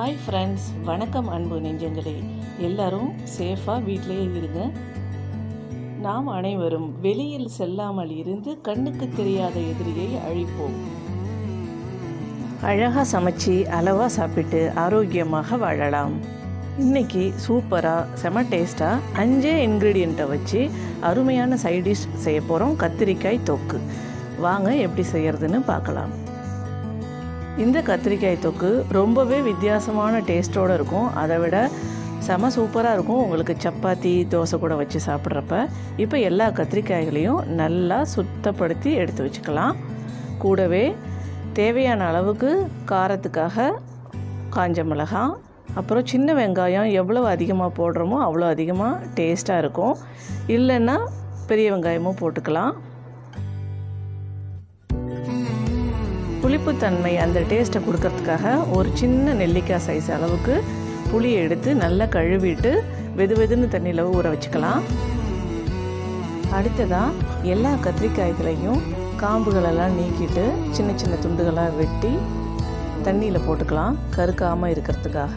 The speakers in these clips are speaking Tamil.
ஹாய் ஃப்ரெண்ட்ஸ் வணக்கம் அன்பு நெஞ்சங்களே எல்லாரும் சேஃபாக வீட்டிலேயே இருங்க நாம் அனைவரும் வெளியில் செல்லாமல் இருந்து கண்ணுக்கு தெரியாத எதிரியை அழிப்போம் அழகாக சமைச்சு அளவாக சாப்பிட்டு ஆரோக்கியமாக வாழலாம் இன்னைக்கு சூப்பராக செம டேஸ்ட்டாக அஞ்சே இன்க்ரீடியண்ட்டை வச்சு அருமையான சைட் டிஷ் செய்ய போகிறோம் கத்திரிக்காய் தொக்கு வாங்க எப்படி செய்யறதுன்னு பார்க்கலாம் இந்த கத்திரிக்காய் தொக்கு ரொம்பவே வித்தியாசமான டேஸ்ட்டோடு இருக்கும் அதை விட செம சூப்பராக இருக்கும் உங்களுக்கு சப்பாத்தி தோசை கூட வச்சு சாப்பிட்றப்ப இப்போ எல்லா கத்திரிக்காய்களையும் நல்லா சுத்தப்படுத்தி எடுத்து வச்சுக்கலாம் கூடவே தேவையான அளவுக்கு காரத்துக்காக காஞ்ச மிளகாய் அப்புறம் சின்ன வெங்காயம் எவ்வளோ அதிகமாக போடுறோமோ அவ்வளோ அதிகமாக டேஸ்ட்டாக இருக்கும் இல்லைன்னா பெரிய வெங்காயமும் போட்டுக்கலாம் புளிப்புத்தன்மை அந்த டேஸ்ட்டை கொடுக்கறதுக்காக ஒரு சின்ன நெல்லிக்காய் சைஸ் அளவுக்கு புளியை எடுத்து நல்லா கழுவிட்டு வெது வெதுன்னு தண்ணியில் ஊற வச்சுக்கலாம் அடுத்ததாக எல்லா கத்திரிக்காய்களையும் காம்புகளெல்லாம் நீக்கிட்டு சின்ன சின்ன துண்டுகளாக வெட்டி தண்ணியில் போட்டுக்கலாம் கருக்காமல் இருக்கிறதுக்காக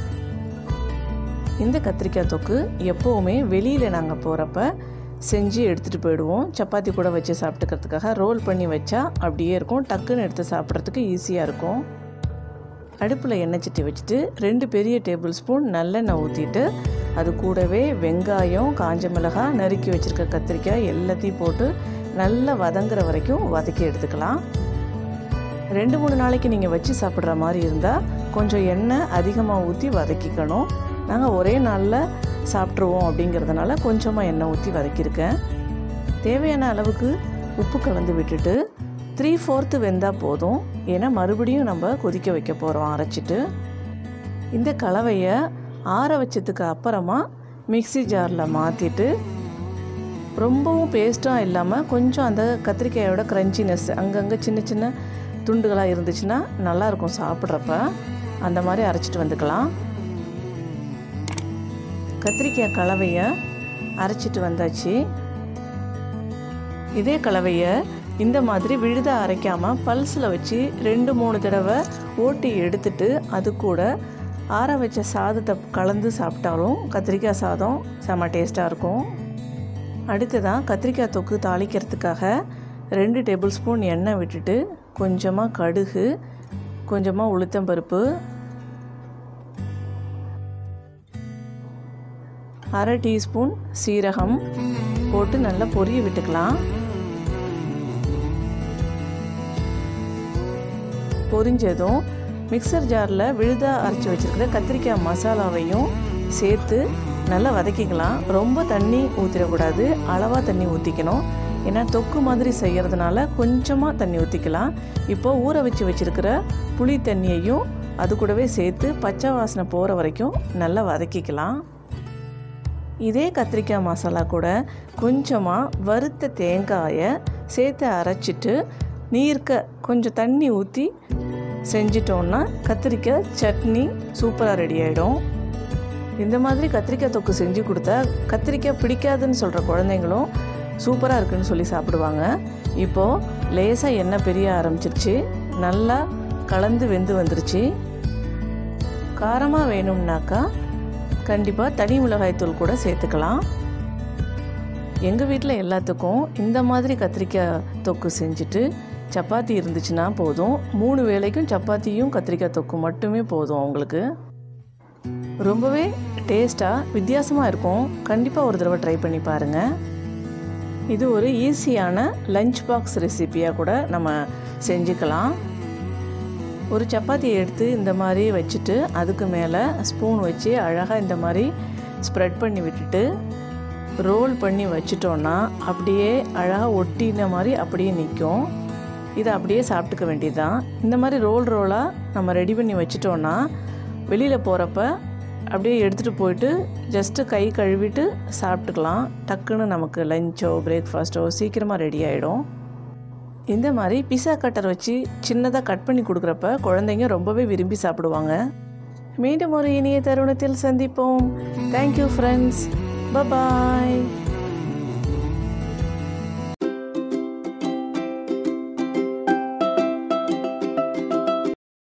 இந்த கத்திரிக்காய் தொக்கு எப்போவுமே வெளியில் நாங்கள் போகிறப்ப செஞ்சு எடுத்துகிட்டு போயிடுவோம் சப்பாத்தி கூட வச்சு சாப்பிட்டுக்கிறதுக்காக ரோல் பண்ணி வச்சா அப்படியே இருக்கும் டக்குன்னு எடுத்து சாப்பிட்றதுக்கு ஈஸியாக இருக்கும் அடுப்பில் எண்ணெய் சட்டி வச்சுட்டு ரெண்டு பெரிய டேபிள் ஸ்பூன் நல்லெண்ணெய் ஊற்றிட்டு அது கூடவே வெங்காயம் காஞ்ச மிளகாய் நறுக்கி வச்சுருக்க கத்திரிக்காய் எல்லாத்தையும் போட்டு நல்லா வதங்குற வரைக்கும் வதக்கி எடுத்துக்கலாம் ரெண்டு மூணு நாளைக்கு நீங்கள் வச்சு சாப்பிட்ற மாதிரி இருந்தால் கொஞ்சம் எண்ணெய் அதிகமாக ஊற்றி வதக்கிக்கணும் நாங்கள் ஒரே நாளில் சாப்பிட்ருவோம் அப்படிங்கிறதுனால கொஞ்சமாக எண்ணெய் ஊற்றி வதக்கியிருக்கேன் தேவையான அளவுக்கு உப்பு கலந்து விட்டுட்டு த்ரீ ஃபோர்த்து வெந்தால் போதும் ஏன்னா மறுபடியும் நம்ம கொதிக்க வைக்க போகிறோம் அரைச்சிட்டு இந்த கலவையை ஆற வச்சதுக்கு அப்புறமா மிக்சி ஜாரில் மாற்றிட்டு ரொம்பவும் பேஸ்ட்டாக இல்லாமல் கொஞ்சம் அந்த கத்திரிக்காயோட க்ரன்ச்சினஸ் அங்கங்கே சின்ன சின்ன துண்டுகளாக இருந்துச்சுன்னா நல்லாயிருக்கும் சாப்பிட்றப்ப அந்த மாதிரி அரைச்சிட்டு வந்துக்கலாம் கத்திரிக்காய் கலவையை அரைச்சிட்டு வந்தாச்சு இதே கலவையை இந்த மாதிரி விழுத அரைக்காமல் பல்ஸில் வச்சு ரெண்டு மூணு தடவை ஓட்டி எடுத்துட்டு அது கூட ஆற வச்ச சாதத்தை கலந்து சாப்பிட்டாலும் கத்திரிக்காய் சாதம் செம்ம டேஸ்ட்டாக இருக்கும் அடுத்ததான் கத்திரிக்காய் தொக்கு தாளிக்கிறதுக்காக ரெண்டு டேபிள் ஸ்பூன் எண்ணெய் விட்டுட்டு கொஞ்சமாக கடுகு கொஞ்சமாக உளுத்தம்பருப்பு அரை டீஸ்பூன் சீரகம் போட்டு நல்லா பொரிய விட்டுக்கலாம் பொரிஞ்சதும் மிக்சர் ஜாரில் விழுதாக அரைச்சி வச்சுருக்கிற கத்திரிக்காய் மசாலாவையும் சேர்த்து நல்லா வதக்கிக்கலாம் ரொம்ப தண்ணி ஊற்றிடக்கூடாது அளவாக தண்ணி ஊற்றிக்கணும் ஏன்னா தொக்கு மாதிரி செய்கிறதுனால கொஞ்சமாக தண்ணி ஊற்றிக்கலாம் இப்போது ஊற வச்சு வச்சுருக்கிற புளி தண்ணியையும் அது கூடவே சேர்த்து பச்சை வாசனை போகிற வரைக்கும் நல்லா வதக்கிக்கலாம் இதே கத்திரிக்காய் மசாலா கூட கொஞ்சமாக வறுத்த தேங்காயை சேர்த்து அரைச்சிட்டு நீர்க்க கொஞ்சம் தண்ணி ஊற்றி செஞ்சிட்டோன்னா கத்திரிக்காய் சட்னி சூப்பராக ரெடி ஆகிடும் இந்த மாதிரி கத்திரிக்காய் தொக்கு செஞ்சு கொடுத்தா கத்திரிக்காய் பிடிக்காதுன்னு சொல்கிற குழந்தைங்களும் சூப்பராக இருக்குன்னு சொல்லி சாப்பிடுவாங்க இப்போது லேசாக எண்ணெய் பெரிய ஆரம்பிச்சிருச்சு நல்லா கலந்து வெந்து வந்துருச்சு காரமாக வேணும்னாக்கா கண்டிப்பாக தனி மிளகாய்த்தூள் கூட சேர்த்துக்கலாம் எங்கள் வீட்டில் எல்லாத்துக்கும் இந்த மாதிரி கத்திரிக்காய் தொக்கு செஞ்சுட்டு சப்பாத்தி இருந்துச்சுன்னா போதும் மூணு வேளைக்கும் சப்பாத்தியும் கத்திரிக்காய் தொக்கு மட்டுமே போதும் அவங்களுக்கு ரொம்பவே டேஸ்ட்டாக வித்தியாசமாக இருக்கும் கண்டிப்பாக ஒரு தடவை ட்ரை பண்ணி பாருங்கள் இது ஒரு ஈஸியான லஞ்ச் பாக்ஸ் ரெசிப்பியாக கூட நம்ம செஞ்சுக்கலாம் ஒரு சப்பாத்தியை எடுத்து இந்த மாதிரி வச்சுட்டு அதுக்கு மேலே ஸ்பூன் வச்சு அழகாக இந்த மாதிரி ஸ்ப்ரெட் பண்ணி விட்டுட்டு ரோல் பண்ணி வச்சிட்டோன்னா அப்படியே அழகாக ஒட்டின மாதிரி அப்படியே நிற்கும் இதை அப்படியே சாப்பிட்டுக்க வேண்டியது தான் இந்த மாதிரி ரோல் ரோலாக நம்ம ரெடி பண்ணி வச்சிட்டோன்னா வெளியில் போகிறப்ப அப்படியே எடுத்துகிட்டு போயிட்டு ஜஸ்ட்டு கை கழுவிட்டு சாப்பிட்டுக்கலாம் டக்குன்னு நமக்கு லஞ்சோ பிரேக்ஃபாஸ்ட்டோ சீக்கிரமாக ரெடி ஆகிடும் இந்த மாதிரி பிஸா கட்டர் வச்சு சின்னதாக கட் பண்ணி கொடுக்குறப்ப குழந்தைங்க ரொம்பவே விரும்பி சாப்பிடுவாங்க மீண்டும் ஒரு இனிய தருணத்தில் சந்திப்போம் தேங்க்யூ ஃப்ரெண்ட்ஸ் பபாய்